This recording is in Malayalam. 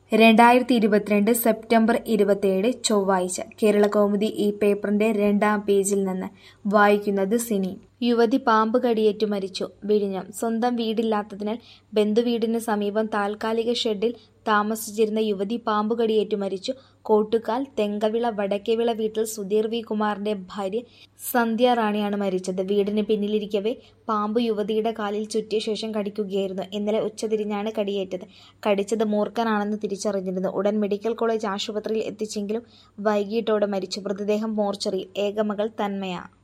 രണ്ടായിരത്തി ഇരുപത്തിരണ്ട് സെപ്റ്റംബർ ഇരുപത്തിയേഴ് ചൊവ്വാഴ്ച കേരളകൗമുദി ഈ പേപ്പറിന്റെ രണ്ടാം പേജിൽ നിന്ന് വായിക്കുന്നത് സിനി യുവതി പാമ്പ് കടിയേറ്റു മരിച്ചു വിഴിഞ്ഞം സ്വന്തം വീടില്ലാത്തതിനാൽ ബന്ധുവീടിന് സമീപം താൽക്കാലിക ഷെഡിൽ താമസിച്ചിരുന്ന യുവതി പാമ്പ് കടിയേറ്റു മരിച്ചു കോട്ടുകാൽ തെങ്കവിള വടക്കേവിള വീട്ടിൽ സുധീർ വി കുമാറിന്റെ ഭാര്യ സന്ധ്യ റാണിയാണ് മരിച്ചത് വീടിന് പിന്നിലിരിക്കവേ പാമ്പ് യുവതിയുടെ കാലിൽ ചുറ്റിയ ശേഷം കടിക്കുകയായിരുന്നു ഇന്നലെ ഉച്ചതിരിഞ്ഞാണ് കടിയേറ്റത് കടിച്ചത് മൂർഖനാണെന്ന് തിരിച്ചറിഞ്ഞിരുന്നു ഉടൻ മെഡിക്കൽ കോളേജ് ആശുപത്രിയിൽ എത്തിച്ചെങ്കിലും വൈകിട്ടോടെ മരിച്ചു മൃതദേഹം മോർച്ചറിയിൽ ഏകമകൾ തന്മയ